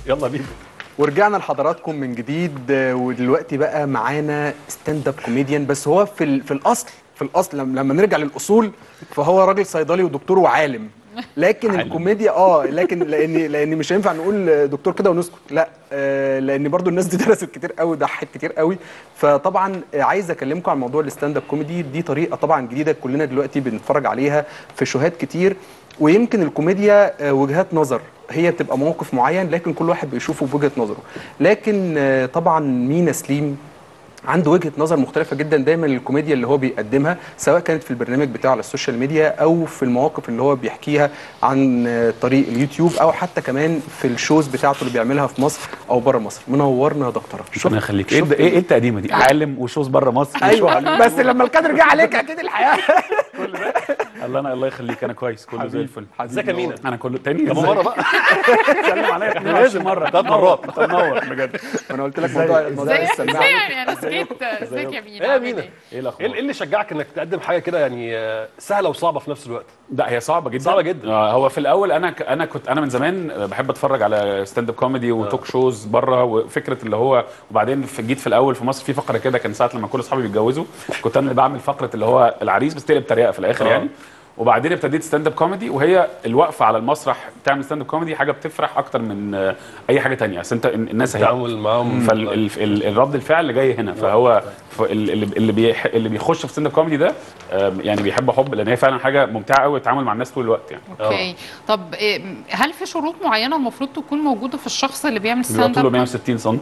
يلا بينا ورجعنا لحضراتكم من جديد آه، ودلوقتي بقى معانا ستاند اب كوميديان بس هو في ال- في الاصل في الاصل لما لما نرجع للاصول فهو راجل صيدلي ودكتور وعالم لكن عالم. الكوميديا اه لكن لان لان مش هينفع نقول دكتور كده ونسكت لا آه لان برضو الناس دي درست كتير قوي ضحت كتير قوي فطبعا عايز اكلمكم عن موضوع الستاند اب كوميدي دي طريقه طبعا جديده كلنا دلوقتي بنتفرج عليها في شوهات كتير ويمكن الكوميديا آه، وجهات نظر هي بتبقى موقف معين لكن كل واحد بيشوفه بوجهه نظره لكن آه، طبعا مينا سليم عنده وجهه نظر مختلفه جدا دايما الكوميديا اللي هو بيقدمها سواء كانت في البرنامج بتاعه على السوشيال ميديا او في المواقف اللي هو بيحكيها عن آه، طريق اليوتيوب او حتى كمان في الشوز بتاعته اللي بيعملها في مصر او بره مصر منورنا يا دكتوره ربنا يخليك ايه شفت ده- ايه إيه التقديمه دي عالم وشوز بره مصر ايوه بس لما الكادر جه عليك اكيد الحياه الله انا الله يخليك انا كويس كله زي الفل ازيك يا مينا انا كله تاني طب مره بقى سلم عليا 22 مره ثلاث مرات تنور بجد انا قلت لك موضوع موضوع ازاي السماعه ازاي يعني انا سكت ازيك يا مينا ايه يا عامل مينا ايه؟ ايه ايه الاخبار إيه اللي شجعك انك تقدم حاجه كده يعني آه، سهله وصعبه في نفس الوقت لا هي صعبه جدا صعبة جدا. آه هو في الاول انا ك- انا كنت انا من زمان آه، بحب اتفرج على ستاند اب كوميدي وتوك شوز بره وفكره اللي هو وبعدين في جيت في الاول في مصر في فقره كده كان ساعه لما كل اصحابي بيتجوزوا كنت انا اللي بعمل فقره اللي هو العريس بس تقلب طريقه في الاخر آه. يعني وبعدين ابتديت ستاند اب كوميدي وهي الوقفه على المسرح تعمل ستاند اب كوميدي حاجه بتفرح اكتر من آه، اي حاجه تانية اصل انت الناس اهي التعامل معاهم فالرد الفعل اللي جاي هنا فهو ف- ال- اللي اللي بيح- اللي بيخش في ستاند اب كوميدي ده آم، يعني بيحب حب لان هي فعلا حاجه ممتعه قوي التعامل مع الناس طول الوقت يعني اوكي طب إيه، هل في شروط معينه المفروض تكون موجوده في الشخص اللي بيعمل بيبقى ستاند طوله اب 160 سم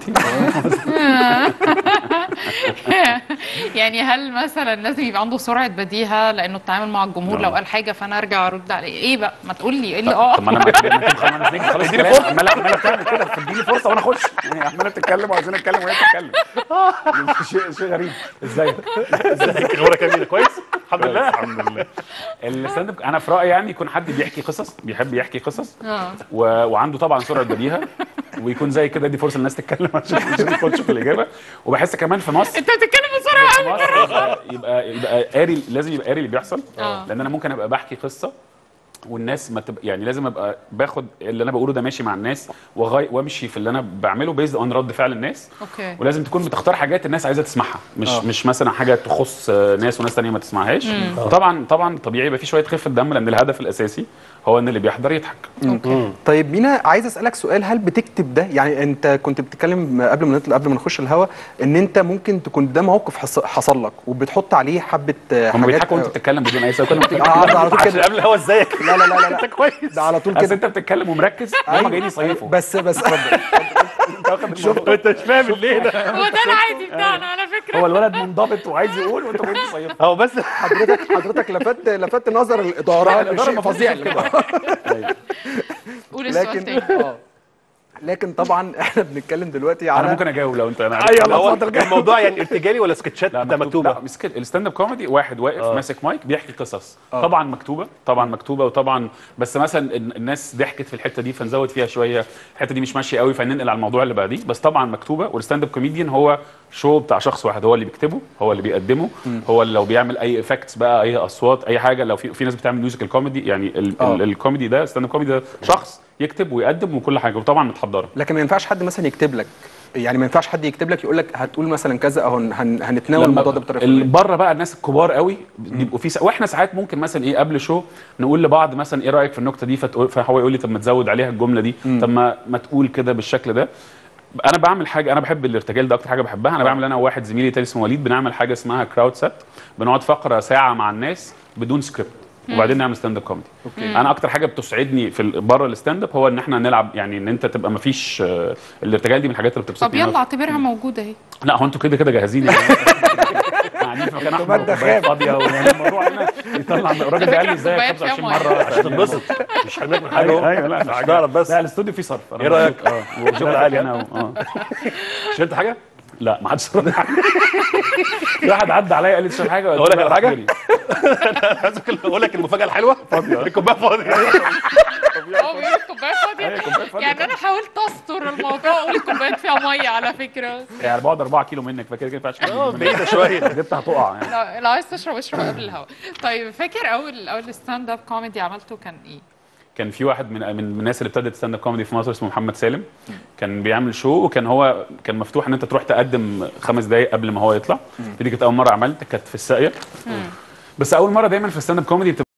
يعني هل مثلا لازم يبقى عنده سرعه بديهه لانه التعامل مع الجمهور آه. لو قال حاجه فانا ارجع ارد عليه ايه بقى ما تقول لي ايه اللي اه طب ما انا ما كده ما انت خلاص ما أنا خلاص اديني فرصه عماله عماله تعمل كده تديني فرصه وانا اخش يعني عماله تتكلم وعايزين اتكلم وهي بتتكلم شيء شيء غريب ازيك ازيك اخبارك يا مينا كويس الحمد لله الحمد لله الستاند اب انا في رايي يعني يكون حد بيحكي قصص بيحب يحكي قصص اه و... وعنده طبعا سرعه بديهه ويكون زي كده دي فرصه للناس تتكلم عشان عشان يخشوا في الاجابه وبحس كمان في مصر انت بتتكلم بسرعه في قوي مصر يبقى يبقى, يبقى قاري لازم يبقى قاري اللي بيحصل آه. لان انا ممكن ابقى بحكي قصه والناس ما تبقى يعني لازم ابقى باخد اللي انا بقوله ده ماشي مع الناس وغاي وامشي في اللي انا بعمله بيزد اون رد فعل الناس اوكي ولازم تكون بتختار حاجات الناس عايزه تسمعها مش آه. آه. مش مثلا حاجه تخص آه، ناس وناس تانية ما تسمعهاش وطبعا طبعا طبيعي يبقى في شويه خفه دم لان الهدف الاساسي هو ان اللي بيحضر يضحك اوكي طيب مينا عايز اسالك سؤال هل بتكتب ده يعني انت كنت بتتكلم قبل ما نطلع قبل ما نخش الهوا ان انت ممكن تكون ده موقف حص- حصل لك وبتحط عليه حبه آه، هم حاجات بيضحكوا وانت بتتكلم بدون اي سبب كل ما اه ده على طول عشان كده قبل الهوا ازيك لا لا لا لا, لا. كويس ده على طول اصل كده انت بتتكلم ومركز هم جايين يصيفوا بس بس شفت انت مش فاهم ليه ده هو ده العادي بتاعنا على فكره هو الولد منضبط وعايز يقول وانتوا جايين تصيفوا هو بس حضرتك حضرتك لفت لفت نظر الاداره الإدارة لشيء المفروض فظيع كده. قول السؤال لكن تاني اه لكن طبعا احنا بنتكلم دلوقتي انا على ممكن اجاوب لو انت انا أيوة، يلا هو اتفضل جاي. الموضوع يعني ارتجالي ولا سكتشات لا ده مكتوبة مكتوبه لا مش كده الستاند اب كوميدي واحد واقف آه. ماسك مايك بيحكي قصص آه. طبعا مكتوبه طبعا مكتوبه وطبعا بس مثلا ال- الناس ضحكت في الحته دي فنزود فيها شويه الحته دي مش ماشيه قوي فننقل على الموضوع اللي بعديه بس طبعا مكتوبه والستاند اب كوميديان هو شو بتاع شخص واحد هو اللي بيكتبه هو اللي بيقدمه هو اللي لو بيعمل اي افكتس بقى اي اصوات اي حاجه لو في في ناس بتعمل ميوزيكال كوميدي يعني ال- آه. ال- الكوميدي ده ستاند اب كوميدي ده شخص يكتب ويقدم وكل حاجه وطبعا متحضره لكن ما ينفعش حد مثلا يكتب لك يعني ما ينفعش حد يكتب لك يقول لك هتقول مثلا كذا او هن هن هنتناول الموضوع ده بطريقه ال- فلانية. بره بقى الناس الكبار قوي بيبقوا في س... واحنا ساعات ممكن مثلا ايه قبل شو نقول لبعض مثلا ايه رايك في النكته دي فتقول فهو يقول لي طب ما تزود عليها الجمله دي طب ما ما تقول كده بالشكل ده انا بعمل حاجه انا بحب الارتجال ده اكتر حاجه بحبها انا بعمل انا وواحد زميلي تاني اسمه وليد بنعمل حاجه اسمها كراود سيت بنقعد فقره ساعه مع الناس بدون سكريبت وبعدين نعمل ستاند اب كوميدي أوكي. انا اكتر حاجه بتسعدني في ال- بره الستاند اب هو ان احنا نلعب يعني ان انت تبقى ما فيش الارتجال دي من الحاجات اللي بتبسطني طب يلا أوي. اعتبرها موجوده اهي لا هو انتوا كده كده جاهزين يعني قاعدين في مكان احمر مادة وكوبايات خام. فاضيه ويعني الموضوع هنا يطلع الراجل ده قال لي ازاي كوبايات فيها 25 مية. مره عشان تنبسط مش هرميك من حاجه ايوه ايوه لا مش هتعرف بس لا الاستوديو فيه صرف أنا إيه رأيك؟ مبسوط. اه وشغل عالي انا و- اه شربت حاجه؟ لا ما حدش رد عليا. في واحد عدى عليا قال لي تشرب حاجه قلت أقول لك له على لا، حاجة؟ احكي لي. عايز اقول لك المفاجاه الحلوه فاضيه الكوبايه فاضيه هو بيقول الكوبايه أيوة، فاضيه كوباية فاضية يعني انا حاولت استر الموضوع واقول الكوبايات فيها ميه على فكره يعني بقعد 4 كيلو منك فكده كده ما ينفعش اه بعيده شويه جبت هتقع يعني لو لو عايز تشرب اشرب قبل الهوا طيب فاكر اول اول ستاند اب كوميدي عملته كان ايه؟ كان في واحد من من الناس اللي ابتدت ستاند اب كوميدي في مصر اسمه محمد سالم كان بيعمل شو وكان هو كان مفتوح ان انت تروح تقدم خمس دقائق قبل ما هو يطلع دي كانت اول مره عملت كانت في الساقيه بس اول مره دايما في ستاند اب كوميدي